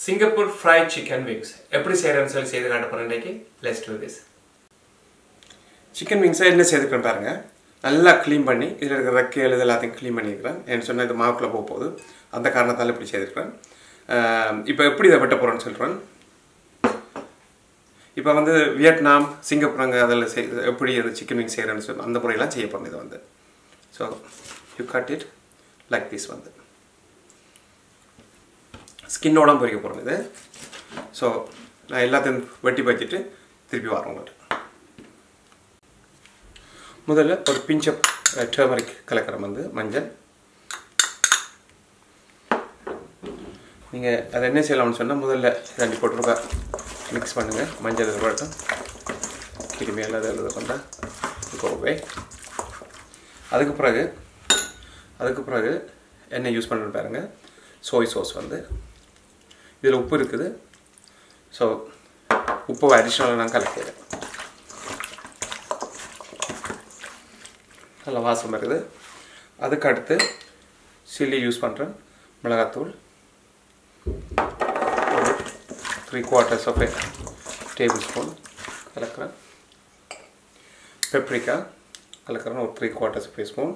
Singapore fried chicken wings எப்படி செய்கிறேன்னு சொல்லி செய்து காட்ட போகிறேன் இன்றைக்கி லெஸ் டூ திஸ் சிக்கன் விங்ஸை என்ன செய்துக்கிறேன் பாருங்க நல்லா க்ளீன் பண்ணி இதில் இருக்கிற ரெக்கைகள் இது எல்லாத்தையும் க்ளீன் பண்ணியிருக்கிறேன் என்ன சொன்னால் இது மாவுக்குள்ளே போக போகுது அந்த காரணத்தால் இப்படி செய்திருக்கிறேன் இப்போ எப்படி இதை வெட்ட போகிறேன்னு சொல்கிறேன் இப்போ வந்து வியட்நாம் சிங்கப்பூர் அங்கே அதில் செய் எப்படி அது சிக்கன் விங் செய்கிறேன்னு சொல்லி அந்த முறையெல்லாம் செய்ய போகிறேன் இதை வந்து so you cut it like this வந்து ஸ்கின்னோட பொறிக்க போகிறோம் இது ஸோ நான் எல்லாத்தையும் வெட்டி வச்சுட்டு திருப்பி வரேன் உங்கள்கிட்ட முதல்ல ஒரு பிஞ்சப் டர்மரிக் கலக்கிறோம் வந்து மஞ்சள் நீங்கள் அதை என்ன செய்யலாம்னு சொன்னால் முதல்ல ரெண்டு போட்டுருக்கா மிக்ஸ் பண்ணுங்கள் மஞ்சள் இது போட்டோம் கிருமி எல்லாம் எழுத கொண்டா கோவை அதுக்கு பிறகு அதுக்கு பிறகு என்ன யூஸ் பண்ணுறது பாருங்கள் சோய் சோஸ் வந்து இதில் உப்பு இருக்குது ஸோ உப்பு அடிஷ்னலாக நான் கலக்கிறேன் நல்ல வாசம் இருக்குது அதுக்கு அடுத்து சில்லி யூஸ் பண்ணுறேன் மிளகாத்தூள் ஒரு three quarters of a tablespoon கலக்கிறேன் பெப்ரிக்கா கலக்கிறேன் ஒரு த்ரீ குவார்ட்டர்ஸ் ஆஃப் ஸ்பூன்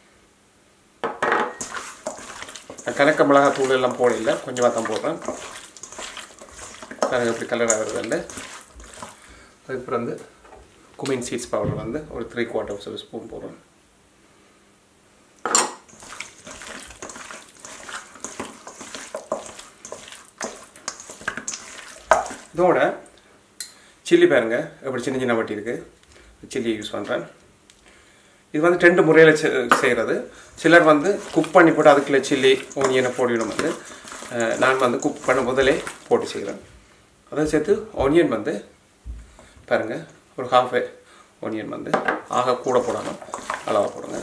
கணக்க மிளகாத்தூள் எல்லாம் போடல கொஞ்சமாக தான் போடுறேன் எனக்கு எப்படி கலர் ஆகிறது இல்லை அதுக்கப்புறம் வந்து குமின் சீட்ஸ் பவுடர் வந்து ஒரு த்ரீ குவார்ட்டர்ஸ் ஆஃப் ஸ்பூன் போடுறேன் இதோட சில்லி பாருங்க எப்படி சின்ன சின்ன வட்டி இருக்குது சில்லி யூஸ் பண்ணுறேன் இது வந்து ரெண்டு முறையில் செய்கிறது சிலர் வந்து குக் பண்ணி போட்டு அதுக்குள்ளே சில்லி ஓனியனை போடணும் வந்து நான் வந்து குக் பண்ண முதலே போட்டு செய்கிறேன் அதை சேர்த்து ஆனியன் வந்து பாருங்கள் ஒரு ஹாஃப் ஆனியன் வந்து ஆக கூட போடாமல் அளவாக போடுங்க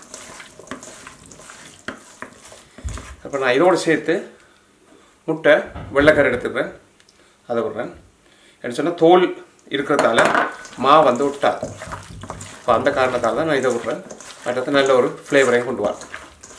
அப்போ நான் இதோடு சேர்த்து முட்டை வெள்ளைக்கரை எடுத்துக்கிறேன் அதை விட்றேன் என்ன சொன்னால் தோல் இருக்கிறதால மா வந்து விட்டாது இப்போ அந்த காரணத்தால் தான் நான் இதை விட்றேன் அடுத்து நல்ல ஒரு ஃப்ளேவரையும் கொண்டு வரேன்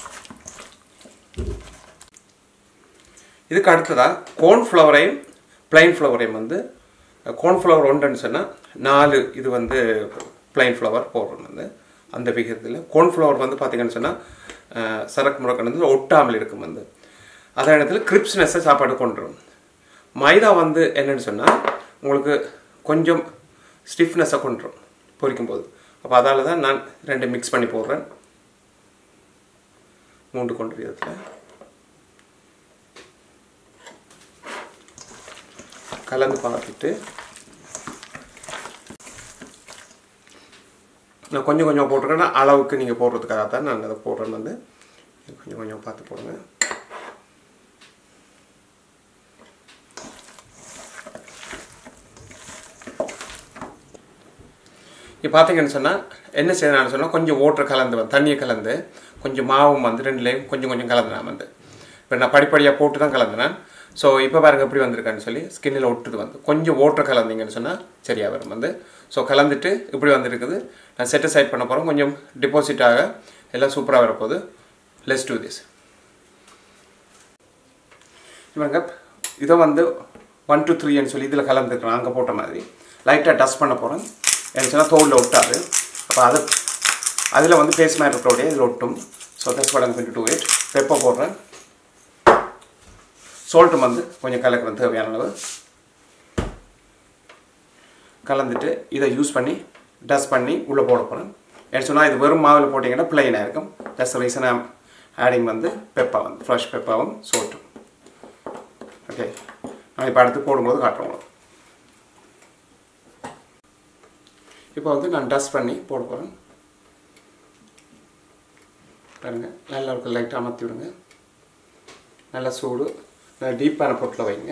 இதுக்கு அடுத்ததாக கோர்ன்ஃப்ளவரையும் பிளைன் ஃப்ளவரையும் வந்து கோர்ன்ஃப்ளவர் ஒன்றுன்னு சொன்னால் நாலு இது வந்து பிளைன் ஃப்ளவர் போடுறோம் வந்து அந்த விகிதத்தில் கோர்ன்ஃப்ளவர் வந்து பார்த்திங்கன்னு சொன்னால் சரக்கு முறக்கணத்தில் ஒட்டாமல் இருக்கும் வந்து அதே இடத்துல கிரிப்ஸ்னஸ்ஸை சாப்பாடு கொண்டுரும் மைதா வந்து என்னென்னு சொன்னால் உங்களுக்கு கொஞ்சம் ஸ்டிஃப்னஸை கொண்டுரும் பொரிக்கும் போது அப்போ அதால் தான் நான் ரெண்டு மிக்ஸ் பண்ணி போடுறேன் மூன்று கொண்டு விதத்தில் கலந்து பார்த்துட்டு நான் கொஞ்சம் கொஞ்சம் போட்டிருக்கேன்னா அளவுக்கு நீங்கள் போடுறதுக்காக தான் நான் அதை போடுறேன் வந்து கொஞ்சம் கொஞ்சம் பார்த்து போடுங்க இப்போ பார்த்தீங்கன்னு சொன்னால் என்ன செய்யணும்னு சொன்னால் கொஞ்சம் ஓட்டர் கலந்து வந்து தண்ணியை கலந்து கொஞ்சம் மாவும் வந்து ரெண்டுலேயும் கொஞ்சம் கொஞ்சம் கலந்துனேன் வந்து இப்போ நான் படிப்படியாக போட்டு தான் கலந்துனேன் ஸோ இப்போ பாருங்க எப்படி வந்திருக்கான்னு சொல்லி ஸ்கின்னில் ஒட்டுது வந்து கொஞ்சம் ஓட்டர் கலந்தீங்கன்னு சொன்னால் சரியாக வரும் வந்து ஸோ கலந்துட்டு இப்படி வந்துருக்குது நான் செட்டை சைட் பண்ண போகிறோம் கொஞ்சம் டிபாசிட்டாக எல்லாம் சூப்பராக வரப்போகுது லெஸ் டூ திஸ் இவங்க இதை வந்து ஒன் டூ த்ரீன்னு சொல்லி இதில் கலந்துக்கிறேன் அங்கே போட்ட மாதிரி லைட்டாக டஸ்ட் பண்ண போகிறேன் எனக்கு சொன்னால் தோலில் ஒட்டாது அப்போ அது அதில் வந்து ஃபேஸ் மேட்டரோடைய இதில் ஒட்டும் so that's what I'm going to it pepper போடுறேன் சோல்ட்டும் வந்து கொஞ்சம் கலக்கிறது தேவையான அளவு கலந்துட்டு இதை யூஸ் பண்ணி டஸ்ட் பண்ணி உள்ளே போட போகிறேன் எனக்கு சொன்னால் இது வெறும் மாவில் போட்டிங்கன்னா பிளைனாக இருக்கும் தட்ஸ் ரீசன் ஐம் ஆடிங் வந்து பெப்பா வந்து ஃப்ரெஷ் பெப்பாவும் சோல்ட்டும் ஓகே நான் இப்போ அடுத்து போடும்போது காட்டுறோம் இப்போ வந்து நான் டஸ்ட் பண்ணி போட போகிறேன் பாருங்கள் நல்லா இருக்க லைட்டாக அமர்த்தி விடுங்க நல்லா சூடு நல்லா டீப்பான பொட்டில் வைங்க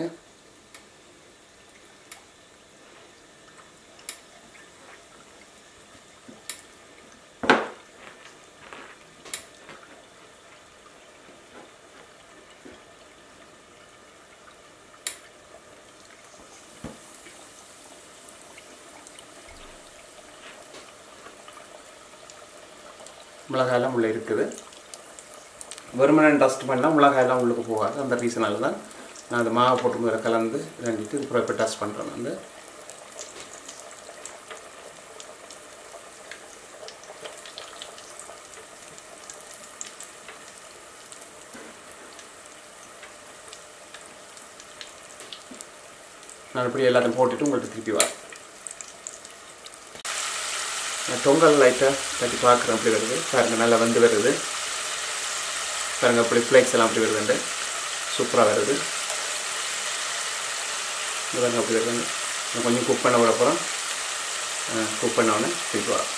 மிளகாயெல்லாம் உள்ளே இருக்குது வெறுமனே டஸ்ட் பண்ணால் மிளகாயெல்லாம் உள்ளுக்கு போகாது அந்த ரீசனால தான் நான் அந்த மாவை போட்டு முதல்ல கலந்து ரெண்டிட்டு அப்புறம் இப்போ டச் பண்ணுறேன் வந்து நான் இப்படி எல்லாத்தையும் போட்டுட்டு உங்களுக்கு திருப்பி வரேன் நான் தொங்கல் லைட்டாக தட்டி பார்க்குறேன் அப்படி வருது பாருங்கள் நல்லா வந்து வருது பாருங்கள் அப்படி ஃப்ளேக்ஸ் எல்லாம் அப்படி வருதுண்டு சூப்பராக வருது இது பாருங்க அப்படி வருதுங்க நான் கொஞ்சம் குக் பண்ண வரப்போகிறோம் குக் பண்ணோன்னே திருப்பி வரோம்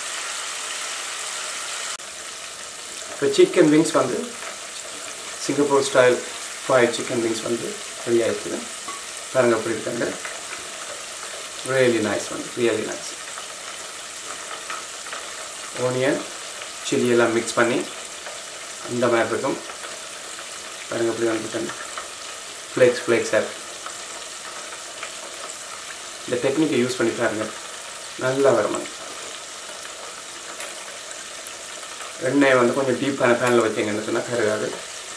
இப்போ சிக்கன் விங்ஸ் வந்து Singapore style fried chicken wings வந்து ரெடி ஆகிடுச்சுங்க பாருங்க அப்படி இருக்காங்க ரியலி நைஸ் வந்து ரியலி நைஸ் ஓனியன் சில்லி எல்லாம் மிக்ஸ் பண்ணி இந்த மாதிரி இருக்கும் பாருங்க அப்படி வந்துட்டாங்க ஃப்ளேக்ஸ் ஃப்ளேக்ஸாக இருக்கு இந்த டெக்னிக்கை யூஸ் பண்ணி பாருங்க நல்லா வரும் எண்ணெயை வந்து கொஞ்சம் டீப்பான பேனில் வச்சிங்கன்னு சொன்னால் கருகாது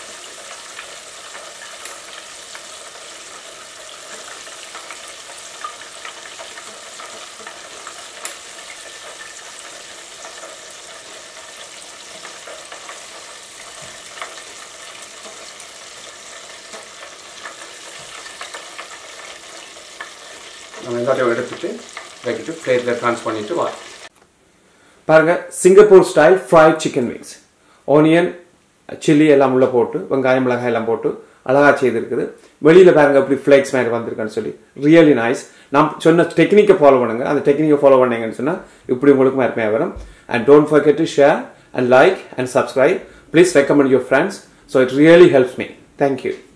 நம்ம எல்லாத்தையும் எடுத்துட்டு வைக்கிட்டு பிளேட்டில் ட்ரான்ஸ் பண்ணிட்டு வா பாருங்க Singapore style fried chicken wings onion chilli எல்லாம் உள்ள போட்டு வெங்காயம் மிளகாய் எல்லாம் போட்டு அழகா செய்திருக்குது வெளியில பாருங்க அப்படி ஃபிளேக்ஸ் மாதிரி வந்திருக்குன்னு சொல்லி ரியலி நைஸ் நான் சொன்ன டெக்னிக்கை ஃபாலோ பண்ணுங்க அந்த டெக்னிக்கை ஃபாலோ பண்ணீங்கன்னு சொன்னா இப்படி உங்களுக்கு அருமையாக வரும் and don't forget to share and like and subscribe please recommend your friends so it really helps me thank you